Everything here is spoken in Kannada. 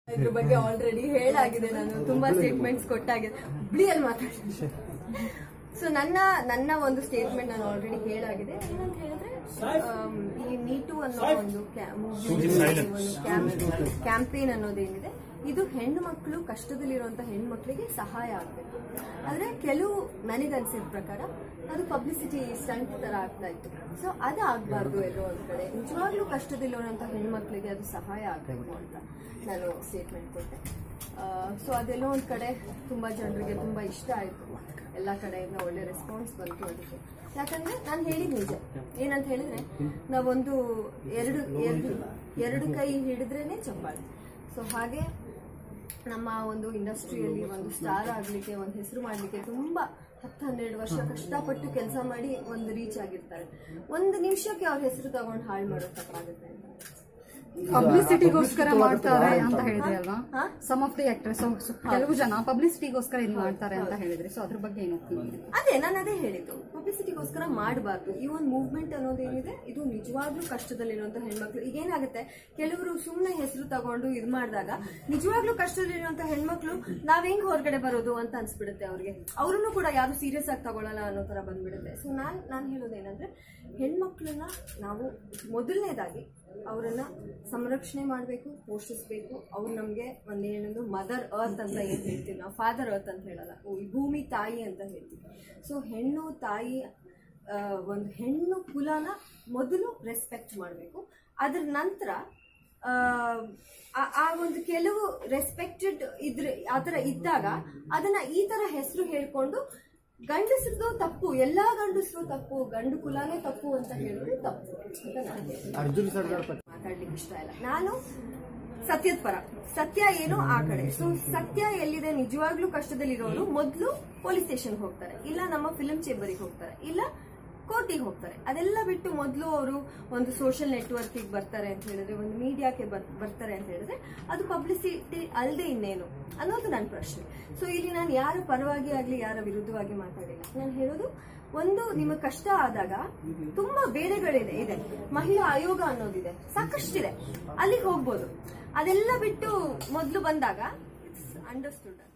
ಇದ್ರ ಬಗ್ಗೆ ಆಲ್ರೆಡಿ ಹೇಳಾಗಿದೆ ನಾನು ತುಂಬಾ ಸ್ಟೇಟ್ಮೆಂಟ್ಸ್ ಕೊಟ್ಟಾಗಿದೆ ಹುಬ್ಳಿಯಲ್ಲಿ ಮಾತಾಡಿ ಸೊ ನನ್ನ ನನ್ನ ಒಂದು ಸ್ಟೇಟ್ಮೆಂಟ್ ನಾನು ಆಲ್ರೆಡಿ ಹೇಳಾಗಿದೆ ಏನಂತ ಹೇಳಿದ್ರೆ ಆಮ್, ಈ ನೀಟು ಅನ್ನೋ ಒಂದು ಕ್ಯಾಂಪೇನ್ ಅನ್ನೋದೇನಿದೆ ಇದು ಹೆಣ್ಣು ಮಕ್ಕಳು ಕಷ್ಟದಲ್ಲಿರುವಂತ ಹೆಣ್ಣು ಮಕ್ಕಳಿಗೆ ಸಹಾಯ ಆಗಬೇಕು ಆದ್ರೆ ಕೆಲವು ನನಗನ್ಸಿದ ಪ್ರಕಾರ ಅದು ಪಬ್ಲಿಸಿಟಿ ಸ್ಟಂಟ್ ತರ ಆಗ್ತಾ ಇತ್ತು ಸೊ ಅದು ಆಗ್ಬಾರ್ದು ಎಲ್ಲೋ ಒಂದ್ ಕಡೆ ನಿಜವಾಗ್ಲೂ ಕಷ್ಟದಲ್ಲಿರುವಂತ ಹೆಣ್ಣು ಮಕ್ಕಳಿಗೆ ಅದು ಸಹಾಯ ಆಗಬೇಕು ಅಂತ ನಾನು ಸ್ಟೇಟ್ಮೆಂಟ್ ಕೊಟ್ಟೆ ಸೊ ಅದೆಲ್ಲೋ ಒಂದ್ ಕಡೆ ತುಂಬಾ ಜನರಿಗೆ ತುಂಬಾ ಇಷ್ಟ ಆಯ್ತು ಎಲ್ಲ ಕಡೆಯಿಂದ ಒಳ್ಳೆ ರೆಸ್ಪಾನ್ಸ್ ಬಂತು ಅದಕ್ಕೆ ಯಾಕಂದ್ರೆ ನಾನು ಹೇಳಿದ್ ನಿಜ ಏನಂತ ಹೇಳಿದ್ರೆ ನಾವೊಂದು ಎರಡು ಎರಡು ಎರಡು ಕೈ ಹಿಡಿದ್ರೇನೆ ಚಪ್ಪಾಳೆ ಸೊ ಹಾಗೆ ನಮ್ಮ ಒಂದು ಇಂಡಸ್ಟ್ರಿಯಲ್ಲಿ ಒಂದು ಸ್ಟಾರ್ ಆಗ್ಲಿಕ್ಕೆ ಒಂದು ಹೆಸರು ಮಾಡ್ಲಿಕ್ಕೆ ತುಂಬಾ ಹತ್ತು ಹನ್ನೆರಡು ವರ್ಷ ಕಷ್ಟಪಟ್ಟು ಕೆಲಸ ಮಾಡಿ ಒಂದು ರೀಚ್ ಆಗಿರ್ತಾರೆ ಒಂದು ನಿಮಿಷಕ್ಕೆ ಅವ್ರ ಹೆಸರು ತಗೊಂಡು ಹಾಳು ಮಾಡೋ ತಪ್ಪಾಗುತ್ತೆ ಅಂತ ಪಬ್ಲಿಸಿಟಿಗೋಸ್ಕರ ಮಾಡ್ತಾರೆ ಅಂತ ಹೇಳಿದ್ರಿ ಅಲ್ವಾ ಹಾ? ಸಮ್ ಆಫ್ ದಿ ಆಕ್ಟ್ರೆಸ್ ಕೆಲವು ಜನ ಪಬ್ಲಿಸಿಟಿಗೋಸ್ಕರ ಇದು ಮಾಡ್ತಾರೆ ಅಂತ ಹೇಳಿದ್ರಿ ಸೊ ಅದ್ರ ಬಗ್ಗೆ ಏನು ಒಪ್ಪಿಗೆ ಅದೇ ನಾನು ಅದೇ ಹೇಳಿದ್ದು ಪಬ್ಲಿಸಿಟಿಗೋಸ್ಕರ ಮಾಡಬಾರ್ದು ಈ ಒಂದು ಮೂವ್ಮೆಂಟ್ ಅನ್ನೋದೇನಿದೆ ಇದು ನಿಜವಾಗ್ಲೂ ಕಷ್ಟದಲ್ಲಿರುವಂತ ಹೆಣ್ಮಕ್ಳು ಈಗ ಏನಾಗುತ್ತೆ ಕೆಲವರು ಸುಮ್ಮನೆ ಹೆಸರು ತಗೊಂಡು ಇದು ಮಾಡಿದಾಗ ನಿಜವಾಗ್ಲೂ ಕಷ್ಟದಲ್ಲಿರುವಂತ ಹೆಣ್ಮಕ್ಳು ನಾವ್ ಹೆಂಗ್ ಹೊರಗಡೆ ಬರೋದು ಅಂತ ಅನ್ಸ್ಬಿಡುತ್ತೆ ಅವ್ರಿಗೆ ಅವ್ರನ್ನು ಕೂಡ ಯಾರು ಸೀರಿಯಸ್ ಆಗಿ ತಗೊಳ್ಳಲ್ಲ ಅನ್ನೋ ತರ ಬಂದ್ಬಿಡುತ್ತೆ ಸೊ ನಾನ್ ನಾನು ಹೇಳೋದೇನಂದ್ರೆ ಹೆಣ್ಮಕ್ಳನ್ನ ನಾವು ಮೊದಲನೇದಾಗಿ ಅವರನ್ನ ಸಂರಕ್ಷಣೆ ಮಾಡಬೇಕು ಪೋಷಿಸಬೇಕು ಅವ್ರು ನಮಗೆ ಒಂದೇನೊಂದು ಮದರ್ ಅರ್ತ್ ಅಂತ ಏನ್ ಹೇಳ್ತೀವಿ ನಾವು ಫಾದರ್ ಅರ್ತ್ ಅಂತ ಹೇಳಲ್ಲ ಓ, ಈ ಭೂಮಿ ತಾಯಿ ಅಂತ ಹೇಳ್ತೀವಿ ಸೊ ಹೆಣ್ಣು ತಾಯಿ ಆ, ಒಂದು ಹೆಣ್ಣು ಕುಲನ ಮೊದಲು ರೆಸ್ಪೆಕ್ಟ್ ಮಾಡಬೇಕು ಅದ್ರ ನಂತರ ಆ, ಆ- ಆ ಒಂದು ಕೆಲವು ರೆಸ್ಪೆಕ್ಟೆಡ್ ಇದ್ರ ಆ ಥರ ಇದ್ದಾಗ ಅದನ್ನ ಈ ತರ ಹೆಸರು ಹೇಳ್ಕೊಂಡು ಗಂಡಸರದು ತಪ್ಪು ಎಲ್ಲಾ ಗಂಡಸರು ತಪ್ಪು ಗಂಡು ಕುಲಾನೇ ತಪ್ಪು ಅಂತ ಹೇಳಿದ್ರೆ ತಪ್ಪು ಅಂತ ನಾನು ಹೇಳ್ತೀನಿ. ಅರ್ಜುನ್ ಸರ್ದಾರ್ ಪಟೇಲ್ ಮಾತಾಡ್ಲಿಕ್ಕೆ ಇಷ್ಟ ಇಲ್ಲ ನಾನು ಸತ್ಯದ ಪರ ಸತ್ಯ ಏನು ಆ ಕಡೆ ಸೊ ಸತ್ಯ ಎಲ್ಲಿದೆ ನಿಜವಾಗ್ಲೂ ಕಷ್ಟದಲ್ಲಿರೋರು ಮೊದಲು ಪೊಲೀಸ್ ಸ್ಟೇಷನ್ ಹೋಗ್ತಾರೆ ಇಲ್ಲ ನಮ್ಮ ಫಿಲ್ಮ್ ಚೇಂಬರಿಗೆ ಹೋಗ್ತಾರೆ ಇಲ್ಲ ಕೋರ್ಟಿಗೆ ಹೋಗ್ತಾರೆ ಅದೆಲ್ಲ ಬಿಟ್ಟು ಮೊದಲು ಅವರು ಒಂದು ಸೋಷಿಯಲ್ ನೆಟ್ವರ್ಕಿಗೆ ಬರ್ತಾರೆ ಅಂತ ಹೇಳಿದ್ರೆ ಒಂದು ಮೀಡಿಯಾಕ್ಕೆ ಬರ್ತಾರೆ ಅಂತ ಹೇಳಿದ್ರೆ ಅದು ಪಬ್ಲಿಸಿಟಿ ಅಲ್ಲದೆ ಇನ್ನೇನು ಅನ್ನೋದು ನನ್ನ ಪ್ರಶ್ನೆ ಸೊ ಇಲ್ಲಿ ನಾನು ಯಾರ ಪರವಾಗಿ ಆಗ್ಲಿ ಯಾರ ವಿರುದ್ಧವಾಗಿ ಮಾತಾಡಿಲ್ಲ ನಾನು ಹೇಳೋದು ಒಂದು ನಿಮಗೆ ಕಷ್ಟ ಆದಾಗ ತುಂಬಾ ಬೇರೆಗಳಿದೆ ಇದೆ ಮಹಿಳಾ ಆಯೋಗ ಅನ್ನೋದಿದೆ ಸಾಕಷ್ಟಿದೆ ಅಲ್ಲಿಗೆ ಹೋಗ್ಬೋದು ಅದೆಲ್ಲ ಬಿಟ್ಟು ಮೊದಲು ಬಂದಾಗ ಇಟ್ಸ್ ಅಂಡರ್ಸ್ಟುಡ್